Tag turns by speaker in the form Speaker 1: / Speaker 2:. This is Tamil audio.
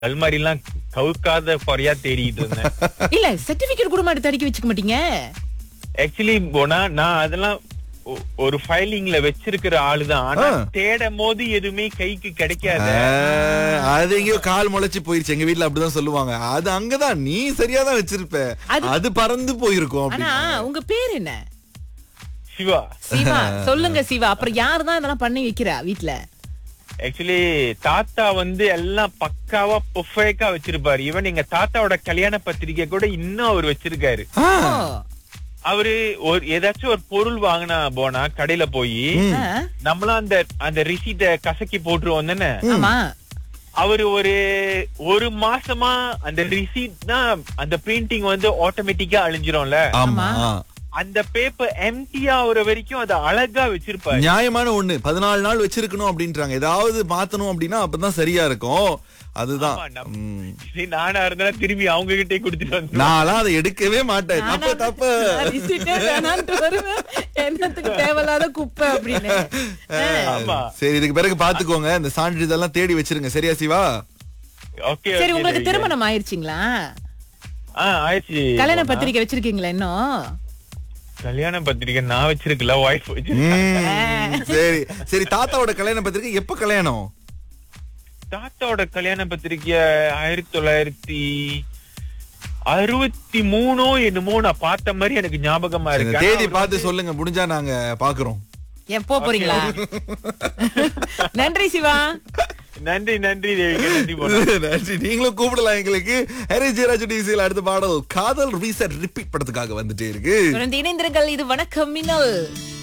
Speaker 1: அல்மாரி எல்லாம் கவுக்காத பொறையா தேடிட்டு இருந்தேன்
Speaker 2: இல்ல சர்டிபிகேட் கூட எடுத்து அடிக்க வச்சுக்க மாட்டீங்க
Speaker 1: ஆக்சுவலி போனா நான் அதெல்லாம் ஒ- ஒரு ஃபைலிங்ல வச்சிருக்கிற ஆளுதான் ஆனா
Speaker 3: ஆ.
Speaker 1: தேடும் போது எதுவுமே கைக்கு கிடைக்காத
Speaker 3: ஆ, அது எங்கேயோ கால் முளைச்சு போயிருச்சு எங்க வீட்ல அப்படிதான் சொல்லுவாங்க அது அங்கதான் நீ சரியா தான் வச்சிருப்ப
Speaker 2: அது-
Speaker 3: அது பறந்து போயிருக்கும்
Speaker 2: ஆனா
Speaker 3: அப்படி
Speaker 2: உங்க பேர் என்ன
Speaker 1: சிவா
Speaker 2: சிவா சொல்லுங்க சிவா அப்புறம் யாரு தான் இதெல்லாம் பண்ணி வைக்கிறா வீட்ல
Speaker 1: ஆக்சுவலி தாத்தா வந்து எல்லாம் பக்காவா பொஃபேக்கா வச்சிருப்பாரு ஈவன் எங்க தாத்தாவோட கல்யாண பத்திரிக்கை கூட இன்னும் அவர் வச்சிருக்காரு
Speaker 3: ஆ,
Speaker 2: ஓ.
Speaker 1: அவரு ஒரு ஏதாச்சும் ஒரு பொருள் வாங்கினா போனா கடையில போய்
Speaker 3: ம்.
Speaker 2: ஆ,
Speaker 1: நம்மளாம் அந்த அந்த ரிசீட்ட கசக்கி போட்டுருவோம் தானே
Speaker 2: ஆமா
Speaker 1: அவரு ஒரு ஒரு மாசமா அந்த ரிசீட் தான் அந்த பிரிண்டிங் வந்து ஆட்டோமேட்டிக்கா அழிஞ்சிரும்ல
Speaker 3: ஆமா
Speaker 1: அந்த பேப்பர் எம்டி ஆகுற வரைக்கும் அதை அழகா வச்சிருப்பாரு
Speaker 3: நியாயமான ஒண்ணு பதினாலு நாள் வச்சிருக்கணும் அப்படின்றாங்க ஏதாவது மாத்தணும் அப்படின்னா அப்பதான் சரியா இருக்கும் அதுதான்
Speaker 1: ஆமா, நம்ம-
Speaker 3: ம்.
Speaker 1: சரி, நானா இருந்தா திரும்பி அவங்க கிட்டே கொடுத்துட்டு வந்து
Speaker 3: நான்லாம் அதை எடுக்கவே மாட்டேன் தப்பு தப்பு
Speaker 2: ரிசிட்டே வேணான்ட்டு வருவேன் என்னத்துக்கு தேவையில்லாத குப்பை அப்படின்னு
Speaker 1: ஆமா
Speaker 3: சரி இதுக்கு பிறகு பாத்துக்கோங்க இந்த சான்றிதழெல்லாம் தேடி வச்சிருங்க சரியா சிவா
Speaker 1: ஓகே
Speaker 2: சரி உங்களுக்கு திருமணம் ஆயிருச்சுங்களா
Speaker 1: ஆ ஆயிடுச்சு
Speaker 2: கல்யாண பத்திரிக்கை வச்சிருக்கீங்களா இன்னும்
Speaker 1: கல்யாண பத்திரிக்கை நான் வச்சிருக்கல ஒய்ஃப் வச்சிருக்கேன்
Speaker 3: ம், சரி சரி தாத்தாவோட கல்யாண பத்திரிக்கை எப்ப கல்யாணம்
Speaker 1: தாத்தாவோட கல்யாண பத்திரிக்கை ஆயிரத்தி தொள்ளாயிரத்தி அறுபத்தி மூணோ என்னமோ நான் பார்த்த மாதிரி எனக்கு ஞாபகமா
Speaker 3: இந்த
Speaker 1: இருக்கு
Speaker 3: தேதி
Speaker 1: ஆனா
Speaker 3: பார்த்து சொல்லுங்க முடிஞ்சா நாங்க பாக்குறோம்
Speaker 2: ஏன் போக போறீங்களா நன்றி சிவா
Speaker 1: நன்றி நன்றி தேவிகா நன்றி போனா
Speaker 3: நன்றி நீங்களும் கூப்பிடலாம் எங்களுக்கு ஹரி ஜெயராஜ் டிசியில் அடுத்த பாடல் காதல் ரீசெட் ரிப்பீட் படத்துக்காக வந்துட்டே இருக்கு
Speaker 2: தொடர்ந்து இணைந்திருங்கள் இது வணக்கம் மின்னல்